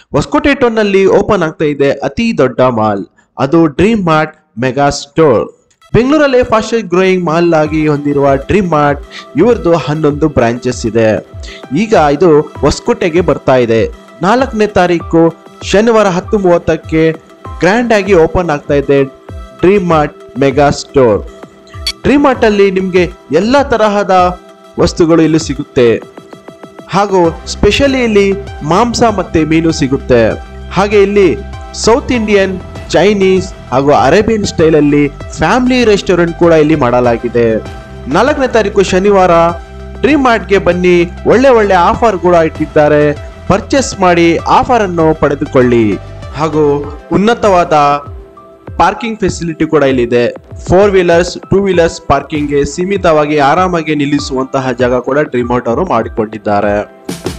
Hosakote ಟೌನ್ನಲ್ಲಿ open ಆಗ್ತಾ ಇದೆ ಅತಿ ದೊಡ್ಡ ಮಾಲ್ ಅದು ಡ್ರೀಮ್ ಮಾರ್ಟ್ ಮೆಗಾ ಸ್ಟೋರ್ ಬೆಂಗಳೂರಲ್ಲೇ ಫಾಸ್ಟೆಸ್ಟ್ ಗ್ರೋಯಿಂಗ್ ಮಾಲ್ ಆಗಿ ಹೊಂದಿರುವ ಡ್ರೀಮ್ ಮಾರ್ಟ್ ಇವ್ರದ್ದು ಹನ್ನೊಂದು ಬ್ರಾಂಚಸ್ ಇದೆ ಈಗ ಇದು ಹೊಸಕೋಟೆಗೆ ಬರ್ತಾ ಇದೆ ನಾಲ್ಕನೇ ತಾರೀಕು ಶನಿವಾರ ಹತ್ತು ಮೂವತ್ತಕ್ಕೆ ಗ್ರ್ಯಾಂಡ್ ಆಗಿ ಓಪನ್ ಆಗ್ತಾ ಇದೆ Dream Mart mega store Dream Mart ಅಲ್ಲಿ ನಿಮಗೆ ಎಲ್ಲ ತರಹದ ವಸ್ತುಗಳು ಇಲ್ಲಿ ಸಿಗುತ್ತೆ ಹಾಗೂ ಸ್ಪೆಷಲಿ ಇಲ್ಲಿ ಮಾಂಸ ಮತ್ತೆ ಮೀನು ಸಿಗುತ್ತೆ ಹಾಗೆ ಇಲ್ಲಿ ಸೌತ್ ಇಂಡಿಯನ್ ಚೈನೀಸ್ ಹಾಗೂ ಅರೇಬಿಯನ್ ಸ್ಟೈಲ್ ಅಲ್ಲಿ ಫ್ಯಾಮಿಲಿ ರೆಸ್ಟೋರೆಂಟ್ ಕೂಡ ಇಲ್ಲಿ ಮಾಡಲಾಗಿದೆ ನಾಲ್ಕನೇ ತಾರೀಕು ಶನಿವಾರ ಡ್ರೀಮ್ ಮಾರ್ಟ್ಗೆ ಬನ್ನಿ ಒಳ್ಳೆ ಒಳ್ಳೆ ಆಫರ್ ಕೂಡ ಇಟ್ಟಿದ್ದಾರೆ ಪರ್ಚೇಸ್ ಮಾಡಿ ಆಫರ್ ಅನ್ನು ಪಡೆದುಕೊಳ್ಳಿ ಹಾಗೂ ಉನ್ನತವಾದ ಪಾರ್ಕಿಂಗ್ ಫೆಸಿಲಿಟಿ ಕೂಡ ಇಲ್ಲಿದೆ ಫೋರ್ ವೀಲರ್ಸ್ ಟೂ ವೀಲರ್ಸ್ ಪಾರ್ಕಿಂಗ್ಗೆ ಸೀಮಿತವಾಗಿ ಆರಾಮಾಗಿ ನಿಲ್ಲಿಸುವಂತಹ ಜಾಗ ಕೂಡ ಡ್ರೀಮ್ ಔಟ್ ಅವರು ಮಾಡಿಕೊಂಡಿದ್ದಾರೆ